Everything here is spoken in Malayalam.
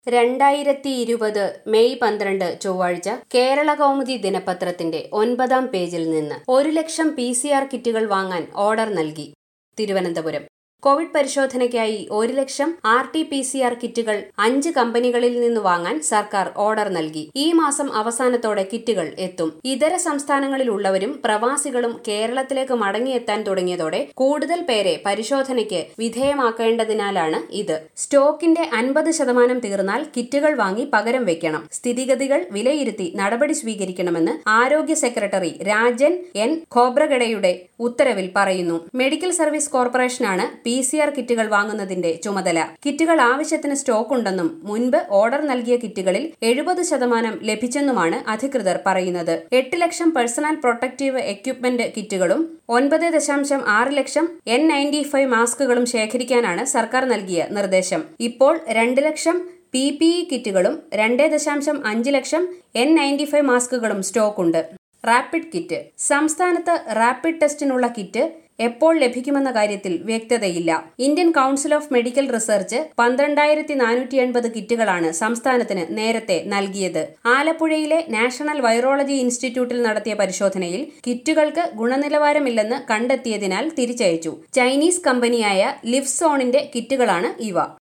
രണ്ടായിരത്തി ഇരുപത് മെയ് പന്ത്രണ്ട് ചൊവ്വാഴ്ച കേരള കൗമുദി ദിനപത്രത്തിന്റെ ഒൻപതാം പേജിൽ നിന്ന് ഒരു ലക്ഷം പി സി ആർ കിറ്റുകൾ വാങ്ങാൻ ഓർഡർ നൽകി തിരുവനന്തപുരം കോവിഡ് പരിശോധനയ്ക്കായി ഒരു ലക്ഷം R T P C R കിറ്റുകൾ അഞ്ച് കമ്പനികളിൽ നിന്ന് വാങ്ങാൻ സർക്കാർ ഓർഡർ നൽകി ഈ മാസം അവസാനത്തോടെ കിറ്റുകൾ എത്തും ഇതര സംസ്ഥാനങ്ങളിലുള്ളവരും പ്രവാസികളും കേരളത്തിലേക്ക് മടങ്ങിയെത്താൻ തുടങ്ങിയതോടെ കൂടുതൽ പേരെ പരിശോധനയ്ക്ക് വിധേയമാക്കേണ്ടതിനാലാണ് ഇത് സ്റ്റോക്കിന്റെ അൻപത് ശതമാനം തീർന്നാൽ കിറ്റുകൾ വാങ്ങി പകരം വെക്കണം സ്ഥിതിഗതികൾ വിലയിരുത്തി നടപടി സ്വീകരിക്കണമെന്ന് ആരോഗ്യ സെക്രട്ടറി രാജൻ എൻ ഖോബ്രഗഡയുടെ ഉത്തരവിൽ പറയുന്നു മെഡിക്കൽ സർവീസ് കോർപ്പറേഷനാണ് പി സി ആർ കിറ്റുകൾ വാങ്ങുന്നതിന്റെ ചുമതല കിറ്റുകൾ ആവശ്യത്തിന് സ്റ്റോക്ക് ഉണ്ടെന്നും മുൻപ് ഓർഡർ നൽകിയ കിറ്റുകളിൽ എഴുപത് ശതമാനം ലഭിച്ചെന്നുമാണ് അധികൃതർ പറയുന്നത് എട്ട് ലക്ഷം പേഴ്സണൽ പ്രൊട്ടക്റ്റീവ് എക്യുപ്മെന്റ് കിറ്റുകളും ഒൻപത് ദശാംശം ആറ് ലക്ഷം എൻ നയൻറ്റി ഫൈവ് മാസ്കുകളും ശേഖരിക്കാനാണ് സർക്കാർ നൽകിയ നിർദ്ദേശം ഇപ്പോൾ രണ്ട് ലക്ഷം പി പി ഇ കിറ്റുകളും രണ്ട് ദശാംശം അഞ്ച് ലക്ഷം എൻ നയൻറ്റി ഫൈവ് മാസ്കുകളും സ്റ്റോക്കുണ്ട് റാപ്പിഡ് കിറ്റ് സംസ്ഥാനത്ത് റാപ്പിഡ് ടെസ്റ്റിനുള്ള കിറ്റ് എപ്പോൾ ലഭിക്കുമെന്ന കാര്യത്തിൽ വ്യക്തതയില്ല Indian council of medical research പന്ത്രണ്ടായിരത്തി നാനൂറ്റി എൺപത് കിറ്റുകളാണ് സംസ്ഥാനത്തിന് നേരത്തെ നൽകിയത് ആലപ്പുഴയിലെ നാഷണൽ വൈറോളജി ഇൻസ്റ്റിറ്റ്യൂട്ടിൽ നടത്തിയ പരിശോധനയിൽ കിറ്റുകൾക്ക് ഗുണനിലവാരമില്ലെന്ന് കണ്ടെത്തിയതിനാൽ തിരിച്ചയച്ചു ചൈനീസ് കമ്പനിയായ ലിവ്സോണിന്റെ കിറ്റുകളാണ് ഇവ